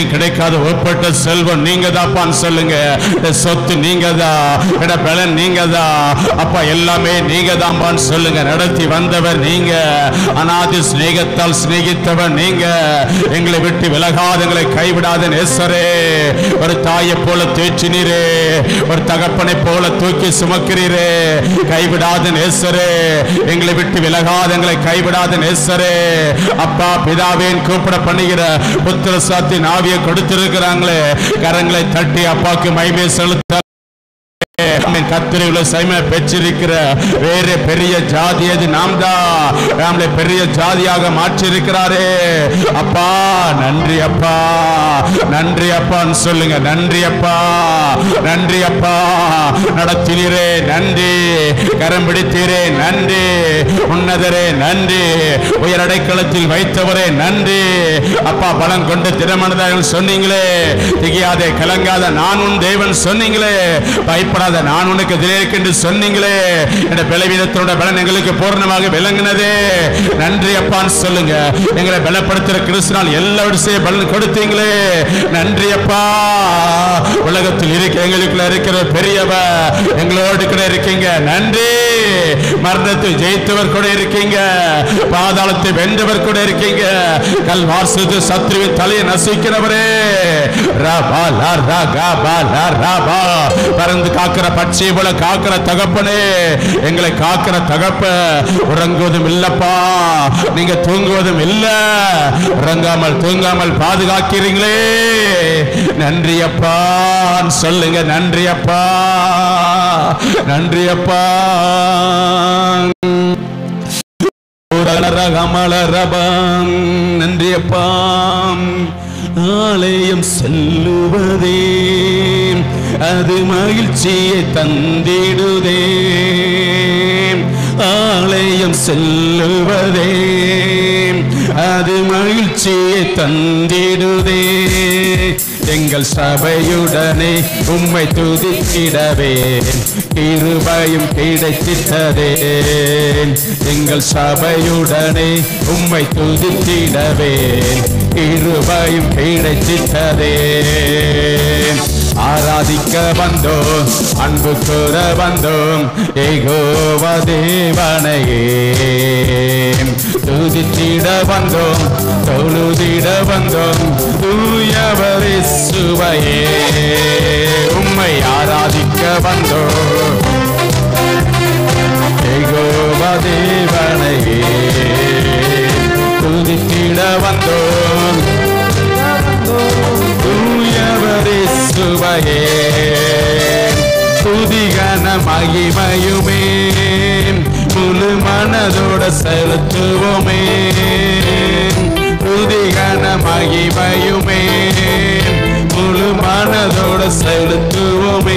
எங்கேயும் கிடைக்காத ஒப்பட்ட செல்வம் நீங்க தான்ப்பான்னு சொல்லுங்க இந்த சொத்து நீங்க தான் இட பலன் நீங்க தான் அப்பா எல்லாமே நீங்க தான்பான்னு சொல்லுங்க நடத்தி வந்தவர் நீங்க அனாதி சிநேகத்தால் சிநேகித்தவர் நீங்க எங்களை விட்டு விலகாத எங்களை கைவிடாத நேசரே ஒரு தாயை போல தேற்றினீரே ஒரு தகப்பனை போல தூக்கி சுமக்கிறீரே கைவிடாத நேசரே எங்களை விட்டு விலகாத எங்களை கைவிடாத நேசரே அப்பா பிதாவேன் கூப்பிட பண்ணுகிற புத்திர சாத்தி நாவியை கொடுத்திருக்கிறாங்களே கரங்களை தட்டி அப்பாக்கு மைமே செலுத்த ஆமென். கர்த்தருள்ள சைமை பெற்றிருக்கிற வேறு பெரிய ஜாதி அது நாம் தான் நம்மளை பெரிய ஜாதியாக மாற்றி இருக்கிறாரே அப்பா நன்றி அப்பா நன்றி அப்பான்னு சொல்லுங்க நன்றி அப்பா நன்றி அப்பா நடத்தினீரே நன்றி கரம் பிடித்தீரே நன்றி உன்னதரே நன்றி உயரடைக்களத்தில் வைத்தவரே நன்றி அப்பா பலம் கொண்டு திறமனதாக சொன்னீங்களே திகையாதே கலங்காத நான் உன் தேவன் சொன்னீங்களே பயப்படாத நான் உனக்கு எதிரேற்கு என்று சொன்னீங்களே என்ற பலவீனத்தோட பலன் எங்களுக்கு பூர்ணமாக விளங்கினதே நன்றி அப்பான்னு சொல்லுங்க எங்களை பலப்படுத்துற கிறிஸ்துனால் எல்லா விஷயம் பலன் கொடுத்தீங்களே நன்றி அப்பா உலகத்தில் இருக்க எங்களுக்குள்ள இருக்கிற பெரியவ எங்களோடு கூட இருக்கீங்க நன்றி மரணத்தை ஜெயித்தவர் கூட இருக்கீங்க பாதாளத்தை வென்றவர் கூட இருக்கீங்க கல் வாசுது சத்ருவின் தலையை நசுக்கிறவரே ரபா லா ரா கா பா லா ரா பா பறந்து காக்கிற பட்சியை போல காக்கிற தகப்பனே எங்களை காக்கிற தகப்ப உறங்குவதும் இல்லப்பா நீங்க தூங்குவதும் இல்ல உறங்காமல் தூங்காமல் பாதுகாக்கிறீங்களே நன்றி அப்பா சொல்லுங்க நன்றி அப்பா நன்றி அப்பா ரகமலரபம் நன்றி அப்பா ஆலயம் செல்லுவதே அது மகிழ்ச்சியை தந்திடுதே ஆலயம் செல்லுவதே அது மகிழ்ச்சியை தந்திடுதே எங்கள் சபையுடனே உம்மை துதித்திடவே இருபயம் கிடைத்திட்டதே எங்கள் சபையுடனே உம்மை துதித்திடவே இருபயம் கிடைத்திட்டதே ஆராதிக்க வந்தோம் அன்பு கூற வந்தோம் ஏகோவ தேவனையே துதித்திட வந்தோம் தொழுதிட வந்தோம் தூயவரே சுவையே உம்மை ஆராதிக்க வந்தோம் ஏகோவ தேவனையே துதித்திட வந்தோம் தூயவரே சுவையே துதிகன மகிமையுமே முழு மனதோட செலுத்துவோமே துதிகன மகிமையுமே முழு மனதோட செலுத்துவோமே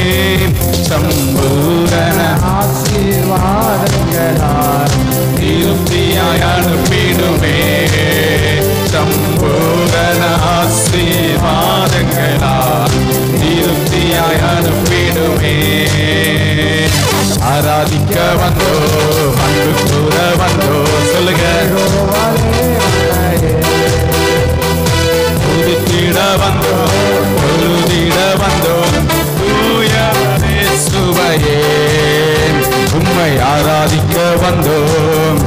சம்பூரண ஆசீர்வாதங்களால் திருப்தியாய் அனுப்பிடுமே சம்பூரண ஆசீர்வாதங்களால் திருப்தியாய் அனுப்பிடுமே ஆராதிக்க வந்தோ அன்பு கூற வந்தோ சொல்லுங்க துதித்திட வந்தோ பொழுதிட வந்தோ தூயவரே சுவையே உம்மை ஆராதிக்க வந்தோம்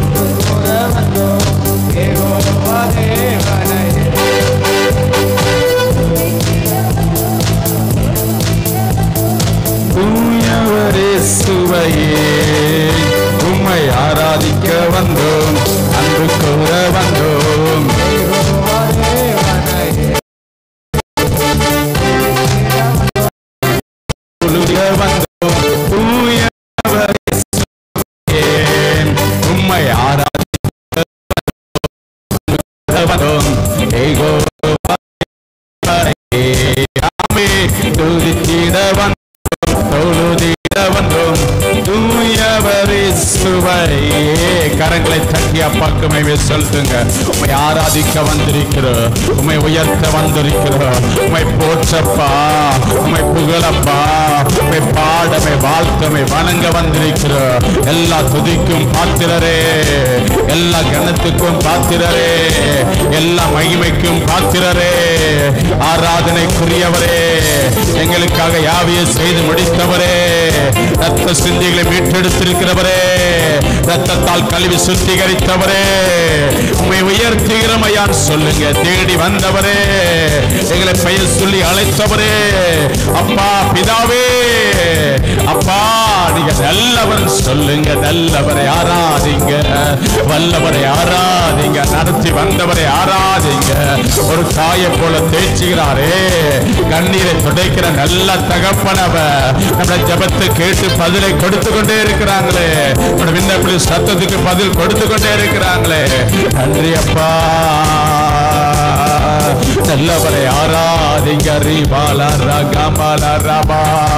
தூயவரே சுவையே உம்மை ஆராதிக்க வந்தோம் அன்பு கூற வந்தோம் தொழுக வந்தோம் தூயவரே சுவையே உம்மை ஆராதிக்க வந்தோம் ஏகோ ஆமே துதித்திட வந்தோம் தொழுதிட வந்தோம் தூயவரே சுவையே கர கரங்களை தட்டி அப்பாக்குமே சொல்லுங்க உமை ஆராதிக்க வந்திருக்கிறோம் உமை உயர்த்த வந்திருக்கிறோம் உமை போற்றப்பா உமை புகழப்பா உமை பாடமை வாழ்த்தமை வணங்க வந்திருக்கிறோம் எல்லா துதிக்கும் பாத்திரரே எல்லா கணத்துக்கும் பாத்திரரே எல்லா மகிமைக்கும் பாத்திரரே ஆராதனைக்குரியவரே எங்களுக்காக யாவையை செய்து முடித்தவரே ரத்த சிந்திகளை மீட்டெடுத்திருக்கிறவரே ரத்தத்தால் கழுவி சுத்திகரித்தவரே உண்மை உயர்த்துகிறமையான் சொல்லுங்க தேடி வந்தவரே எங்களை பெயர் சொல்லி அழைத்தவரே அப்பா பிதாவே அப்பா நீங்க நல்லவர் சொல்லுங்க நல்லவரை ஆராதிங்க வல்லவரை ஆராதிங்க நடத்தி வந்தவரை ஆராதிங்க ஒரு தாயை போல தேய்ச்சுகிறாரே கண்ணீரை துடைக்கிற நல்ல தகப்பனவ நம்ம ஜபத்தை கேட்டு பதிலை கொடுத்து கொண்டே இருக்கிறாங்களே நம்ம விண்ணப்படி சத்தத்துக்கு பதில் கொடுத்து கொண்டே இருக்கிறாங்களே நன்றி அப்பா நல்லவரை ஆராதிங்க ரீபால ரகமல ரபா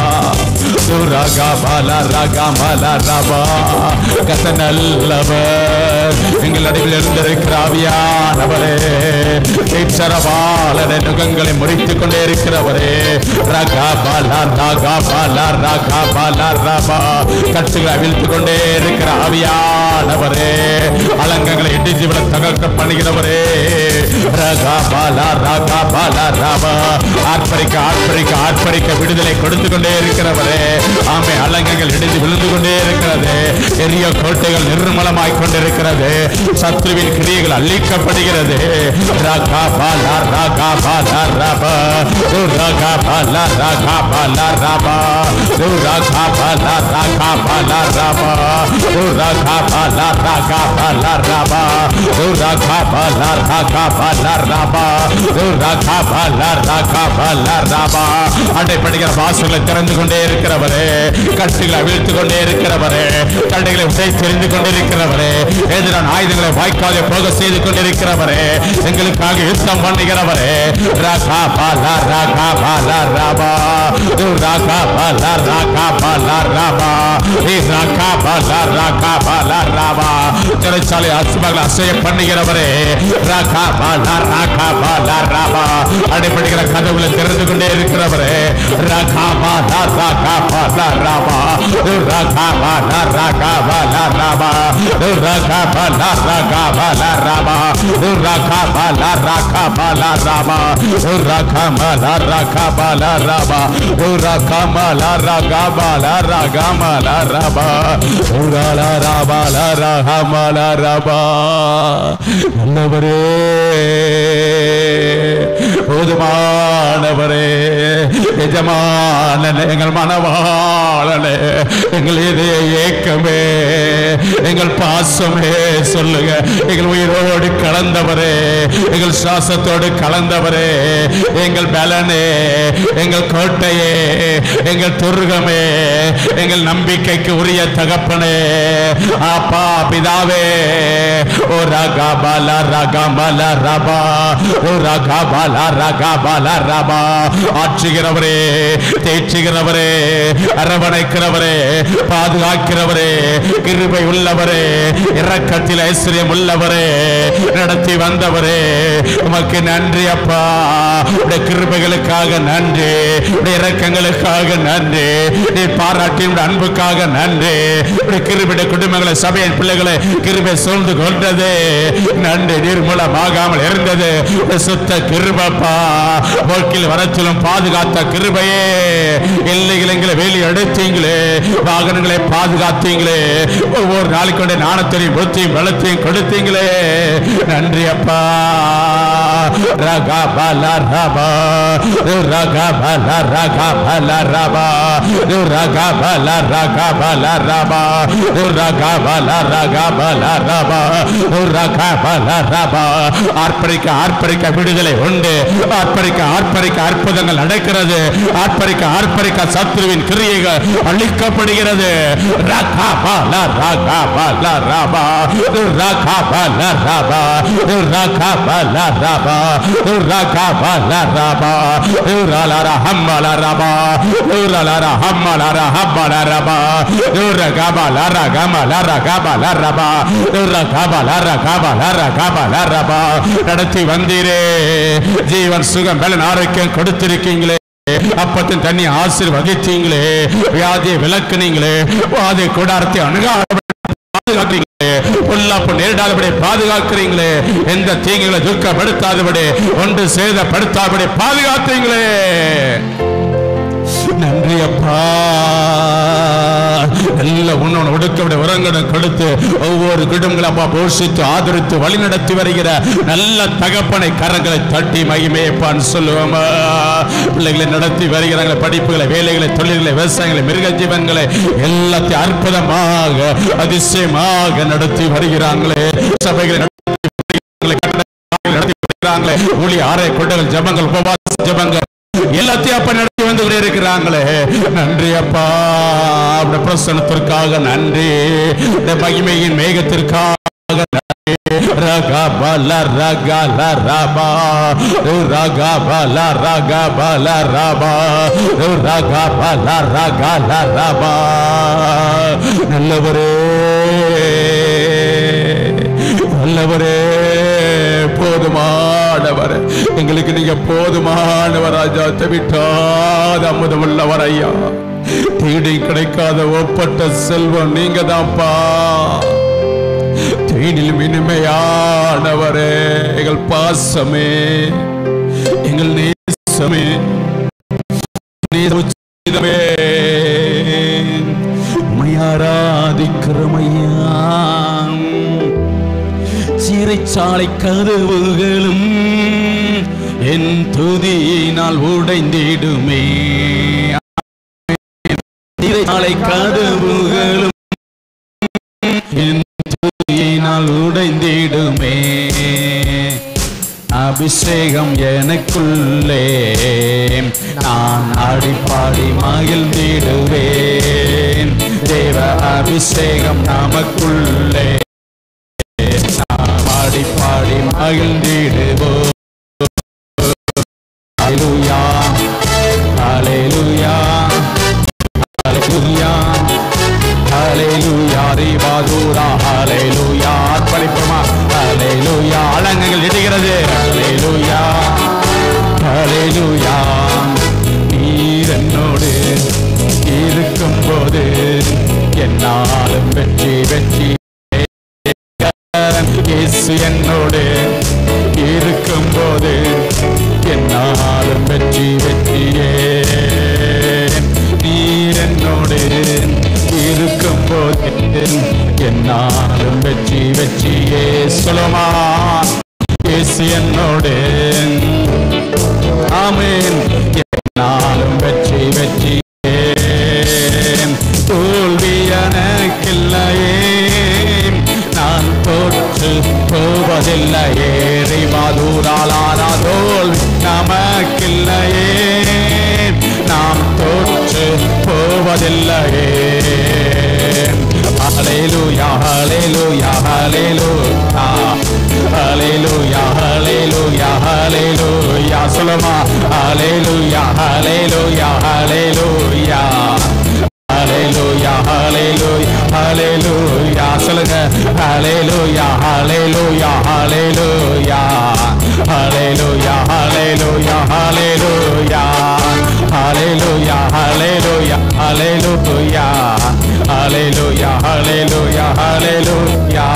ரகமல ரகமல ரபா கத்த நல்லவர் எங்கள் நடுவில் இருந்திருக்கிற ஆவியானவரே இச்சரவாளன நுகங்களை முறித்துக் கொண்டே இருக்கிறவரே ரகபல ரகபல ரகபல ரபா கட்டுகளை அவிழ்த்து கொண்டே இருக்கிற ஆவியானவரே அலங்கங்களை இடித்து விட தகர்க்க பண்ணுகிறவரே ரகபல ரகபல ரபா ஆர்ப்பரிக்க ஆர்ப்பரிக்க ஆர்ப்பரிக்க விடுதலை கொடுத்து கொண்டே இருக்கிறவரே ஆமை அலங்கங்கள் இடிந்து விழுந்து கொண்டே இருக்கிறது பெரிய கோட்டைகள் நிர்மலமாய் கொண்டிருக்கிறது சத்ருவின் கிரியைகள் அழிக்கப்படுகிறது ரகா பாலா ரகா பாலா ரபா ஓ ரகா பாலா ரகா பாலா ரபா ஓ ரகா பாலா ரகா பாலா ரபா ஓ ரகா பாலா ரகா பாலா ரபா ஓ ரகா பாலா ரகா பாலா ரபா ஓ ரகா பாலா ரகா பாலா ரபா அடைப்படுகிற வாசல்களை திறந்து கொண்டே இருக்கிறவரே கட்டுகளை அவிழ்த்து கொண்டே இருக்கிறவரே கண்டைகளை உடை தெரிந்து கொண்டிருக்கிறவரே எதிரான ஆயுதங்களை வாய்க்காலே போக செய்து கொண்டிருக்கிறவரே எங்களுக்காக யுத்தம் பண்ணுகிறவரே ராகா பாலா ராகா பாலா ராபா ஓ ராகா பாலா ராகா பாலா ராபா ஏ ராகா பாலா ராகா பாலா ராபா சிறைச்சாலை அசுமகளை அசைய பண்ணுகிறவரே ராகா பாலா ராகா பாலா ராபா அடைப்படுகிற கதவுகளை திறந்து கொண்டே இருக்கிறவரே ராகா பாலா ராகா பாலா ராபா ஓ ராகா பாலா ராகா பாலா ராபா ஓ ராகா பாலா ராகா பாலா ராபா ஓ ராகா பாலா ராகா பாலா ராபா ஓ ராகா பாலா ராகா பாலா ராபா ஓ ராகா பாலா ராகா பாலா ராகா பாலா ராபா ஓ ராலா ராபா லா ராகா பாலா ராபா நல்லவரே போதுமானவரே எஜமான எங்கள் மனவாளனே எங்கள் இதய ஏக்கமே எங்கள் பாசமே சொல்லுங்க எங்கள் உயிரோடு கலந்தவரே எங்கள் சுவாசத்தோடு கலந்தவரே எங்கள் பலனே எங்கள் கோட்டையே எங்கள் துர்கமே எங்கள் நம்பிக்கைக்கு உரிய தகப்பனே அப்பா பிதாவே ஓ ரகா பல ரகா பல ரபா ஓ ரகா பல ரகா பல ரபா ஆற்றுகிறவரே தேற்றுகிறவரே அரவணைக்கிறவரே பாதுகாக்கிறவரே கிருபை உள்ளவரே இரக்கத்தில் ஐஸ்வர்யம் உள்ளவரே நடத்தி வந்தவரே உமக்கு நன்றி அப்பா உடைய கிருபைகளுக்காக நன்றி உடைய இரக்கங்களுக்காக நன்றி நீ பாராட்டி உடைய அன்புக்காக நன்றி உடைய கிருபையுடைய குடும்பங்களை சபையின் பிள்ளைகளை கிருபை சூழ்ந்து கொண்டது நன்றி நிர்மூலமாகாமல் இருந்தது உடைய சுத்த கிருபப்பா போக்கில் வரச்சிலும் பாதுகாத்த கிருபையே எல்லைகள் எங்களை வேலி எடுத்தீங்களே வாகனங்களை பாதுகாத்தீங்களே ஒவ்வொரு நாளைக்கு கொண்ட நாணத்தையும் புத்தியும் பலத்தையும் கொடுத்தீங்களே நன்றி அப்பா ரகா பல ரபா ரகா பல ரகா பல ரபா ரகா பல ரகா பல ரபா ரகா பல ரகா பல ரபா ரகா பல ரபா ஆர்ப்பரிக்க ஆர்ப்பரிக்க விடுதலை உண்டு ஆர்ப்பரிக்க ஆர்ப்பரிக்க அற்புதங்கள் நடக்கிறது ஆர்ப்பரிக்க ஆர்ப்பரிக்க சத்ருவின் கிரி கிரியைகள் அழிக்கப்படுகிறது ரகபல ரகபல ரபா ரகபல ரபா ரகபல ரபா ரகபல ரபா ரலர ஹம்மல ரபா ரலர ஹம்மல ரஹம்மல ரபா ரகபல ரகமல ரகபல ரபா ரகபல ரகபல ரகபல ரபா நடத்தி வந்தீரே ஜீவன் சுகம் பலன் ஆரோக்கியம் கொடுத்திருக்கீங்களே அப்பத்தின் தண்ணி ஆசீர்வதித்தீங்களே வியாதியை விளக்குனீங்களே வாதி கூடாரத்தை அணுகா பாதுகாக்கிறீங்களே பொல்லாப்பு நேரிடாதபடி பாதுகாக்கிறீங்களே எந்த தீங்குகளை துக்கப்படுத்தாதபடி ஒன்று சேதப்படுத்தாதபடி பாதுகாத்தீங்களே நன்றி அப்பா நல்ல உன்னோட ஒடுக்கவிட உரங்கடம் கொடுத்து ஒவ்வொரு குடும்பங்களும் அப்பா போஷித்து ஆதரித்து வழி நடத்தி வருகிற நல்ல தகப்பனை கரங்களை தட்டி மகிமேப்பான்னு சொல்லுவோமா பிள்ளைகளை நடத்தி வருகிறாங்க படிப்புகளை வேலைகளை தொழில்களை விவசாயங்களை மிருக ஜீவன்களை எல்லாத்தையும் அற்புதமாக அதிசயமாக நடத்தி வருகிறாங்களே சபைகளை நடத்தி வருகிறாங்களே, கட்டடங்களை நடத்தி வருகிறாங்களே ஊழிய ஆரை கொண்டகள் ஜபங்கள் உபவாச ஜபங்கள் எல்லாத்தையும் அப்ப நடத்தி வந்து கொண்டே இருக்கிறாங்களே நன்றி அப்பா அவருடைய பிரசனத்திற்காக நன்றி இந்த மகிமையின் மேகத்திற்காக நன்றி ரகபல ரகல ரபா ரகபல ரகபல ரபா ரகபல ரகல ரபா நல்லவரே நல்லவரே போதுமானவர் எங்களுக்கு நீங்க போதுமானவர் ராஜா தவிட்டாத அமுதம் உள்ளவர் ஐயா தேடி கிடைக்காத ஒப்பட்ட செல்வம் நீங்க தான்ப்பா தேனிலும் இனிமையானவரே எங்கள் பாசமே எங்கள் நேசமே நேசமே உமையாராதிக்கிறமையா சிறைச்சாலை கதவுகளும் என் துதியினால் உடைந்திடுமே சிறைச்சாலை கதவுகளும் என் துதியினால் உடைந்திடுமே அபிஷேகம் எனக்குள்ளே நான் ஆடிப்பாடி மகிழ்ந்திடுவேன் தேவ அபிஷேகம் நமக்குள்ளே நாம் பாடி பாடி மகிழ்ந்திடுவோம் ஹalleluya ஹalleluya ஹalleluya ஹalleluya ரிவாதுரா ஹalleluya அர்ப்பணிப்போமா ஹalleluya அலங்கங்கள் இடுகிறது ஹalleluya ஹalleluya நீர் என்னோடு இருக்கும்போது என்னாலும் வெற்றி வெற்றி இயேசு என்னோடு இருக்கும்போது என்னாலும் வெற்றி வெற்றியே நீர் என்னோடு இருக்கும்போது என்னாலும் வெற்றி வெற்றியே சொல்லுமா இயேசு என்னோடு ஆமென் என்னாலும் வெற்றி வெற்றியே தோல்வி எனக்கில்லையே நான் தோற்று போவதில்லையே ரிவாதூராலான தோல்வி நமக்கில்லையே நாம் தோற்று போவதில்லையே ஹalleluya ஹalleluya ஹalleluya ஹalleluya ஹalleluya ஹalleluya சொல்லுமா ஹalleluya ஹalleluya ஹalleluya ஹalleluya ஹalleluya ஹalleluya சொல்லுங்க ஹalleluya ஹalleluya ஹalleluya ஹalleluya ஹalleluya ஹalleluya ஹalleluya ஹalleluya ஹalleluya ஹalleluya ஹalleluya ஹalleluya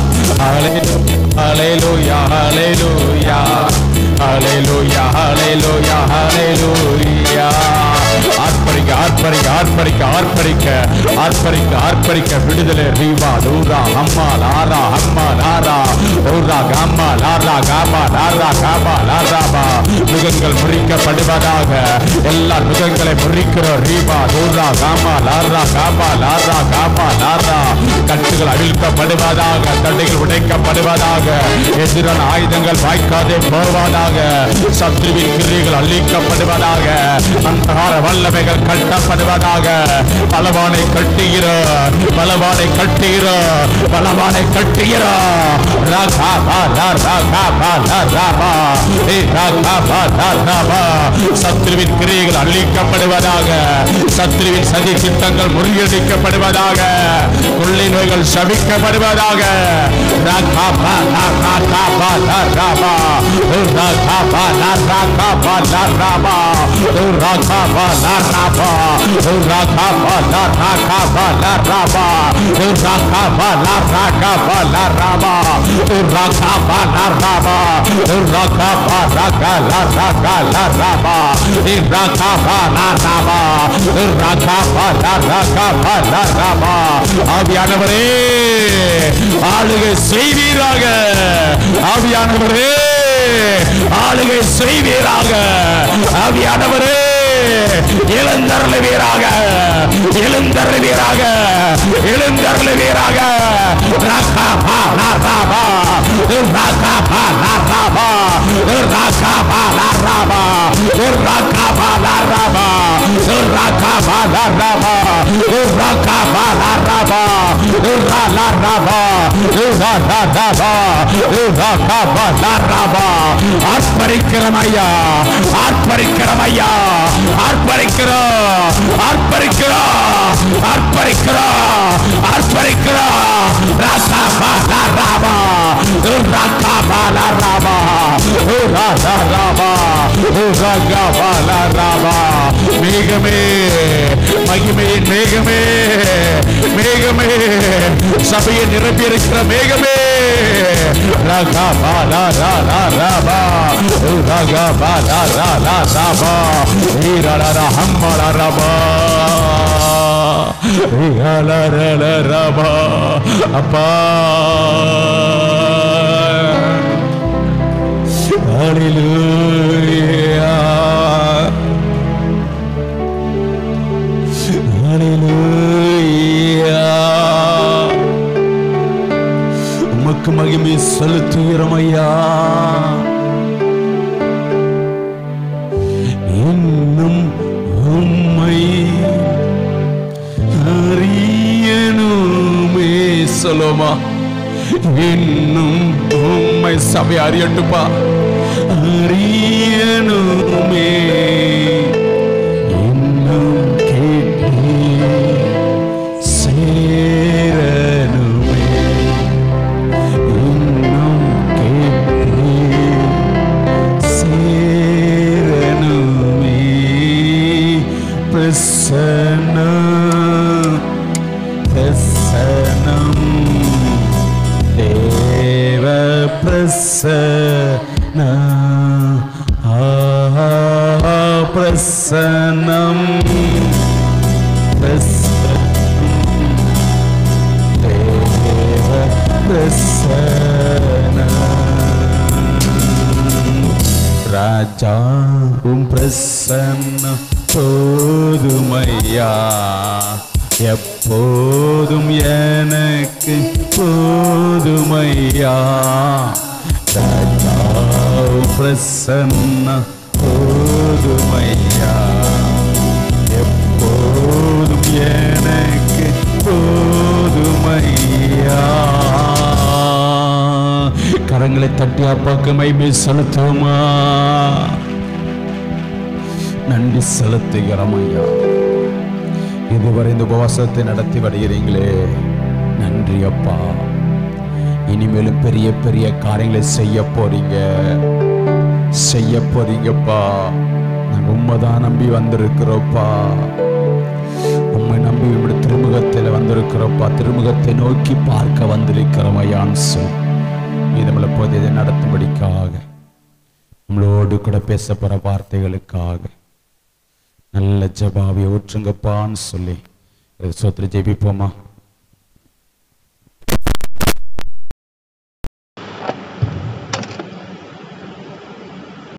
ஹalleluya ஹalleluya ஹalleluya ஹalleluya ஹalleluya ஆர்ப்பரிக்க ஆர்ப்பரிக்க ஆர்ப்பரிக்க ஆர்ப்பரிக்க ஆர்ப்பரிக்க ஆர்ப்பரிக்க விடுதலை ரீவா லூரா அம்மா லாரா அம்மா லாரா ஊரா காமா லாரா காமா லாரா காமா லாராபா முகங்கள் முறிக்கப்படுவதாக எல்லா முகங்களை முறிக்கிறோம் ரீபா லூரா காமா லாரா காமா லாரா காமா லாரா கட்டுகள் அவிழ்க்கப்படுவதாக தடைகள் உடைக்கப்படுவதாக எதிரான ஆயுதங்கள் வாய்க்காதே போவதாக சத்ருவின் கிரியைகள் அழிக்கப்படுவதாக அந்தகார வல்லமைகள் கட்டு கட்டப்படுவதாக பலவானை கட்டுகிறார் பலவானை கட்டுகிறார் பலவானை கட்டுகிறார் ராகா பாலா ராகா பாலா ராபா ஏ ராகா பாலா ராபா சத்ருவின் கிரியைகள் அழிக்கப்படுவதாக சத்ருவின் சதி சித்தங்கள் முறியடிக்கப்படுவதாக கொள்ளை நோய்கள் சபிக்கப்படுவதாக ராகா பாலா ராகா பாலா ராபா ஓ ராகா பாலா ராகா பாலா ராபா ஓ ராகா பாலா ராபா ஓ ராகா பாலா ராகா பாலா ராபா ஓ ராகா பாலா ராகா பாலா ராபா ஓ ராகா பாலா ராபா ஓ ராகா பாலா ராகா ராகா ராபா ஓ ராகா பாலா ராபா ஓ ராகா பாலா ராகா பாலா ராபா ஆவியானவரே ஆளுகை செய்வீராக ஆவியானவரே ஆளுகை செய்வீராக ஆவியானவரே எழுந்தருளுவீராக எழுந்தருளுவீராக எழுந்தருளுவீராக ராகா பாலா ராபா ராகா பாலா ராபா ராகா பாலா ராபா ராகா பாலா ராபா ராகா பாலா ராபா ராகா பாலா ராபா ராலா ராபா ராலா ராபா ராகா பாலா ராபா ஆர்ப்பரிக்கிறோம் ஐயா ஆர்ப்பரிக்கிறோம் ஐயா ஆர்ப்பரிக்கிறோம் ஆர்ப்பரிக்கிறோம் ஆர்ப்பரிக்கிறோம் ஆர்ப்பரிக்கிறோம் ராகா பாலா ராபா ராகா பாலா ராபா ராலா ராபா ராகா பாலா ராபா மேகமே மகிமையின் மேகமே மேகமே சபையை நிரம்பியிருக்கிற மேகமே ரகா பாலா ராலா ராபா ரகா பாலா ராலா ராபா ஈரடா ஹம்மடா ரபா ரபா அப்பா Hallelujah. Hallelujah. உமக்கு மகிமை செலுத்துகிறோம் ஐயா இன்னும் உம்மை அறியணுமே சொல்லுமா இன்னும் உம்மை சபை அறியட்டுப்பா அறியணுமே இன்னும் கேட்டு சேரணுமே இன்னும் கேட்டு சேரணுமே பிரசன்னம் பிரசன்னம் தேவ பிரசன்ன பிரசன்னம் பிரசன்னம் தேவ பிரசன்னம் ராஜாவும் பிரசன்ன போதுமையா எப்போதும் எனக்கு போதுமையா ராஜாவும் பிரசன்ன போதுமையா எப்போதும் எனக்கு போதுமையா கரங்களை தட்டி அப்பாக்கு மைமை செலுத்துவோமா நன்றி செலுத்துகிறோம் ஐயா இதுவரை இந்த உபவாசத்தை நடத்தி வருகிறீங்களே நன்றி அப்பா இனிமேலும் பெரிய பெரிய காரியங்களை செய்ய போறீங்க செய்ய போறீங்கப்பா நாங்க உண்மைதான் நம்பி வந்திருக்கிறோப்பா உண்மை நம்பி இப்படி திருமுகத்தில் வந்திருக்கிறோப்பா திருமுகத்தை நோக்கி பார்க்க வந்திருக்கிறோம் ஐயான்னு சொல் இது நம்மளை போது இதை நடத்தும்படிக்காக நம்மளோடு கூட பேச போற வார்த்தைகளுக்காக நல்ல ஜபாவியை ஊற்றுங்கப்பான்னு சொல்லி சோத்திர ஜெபிப்போமா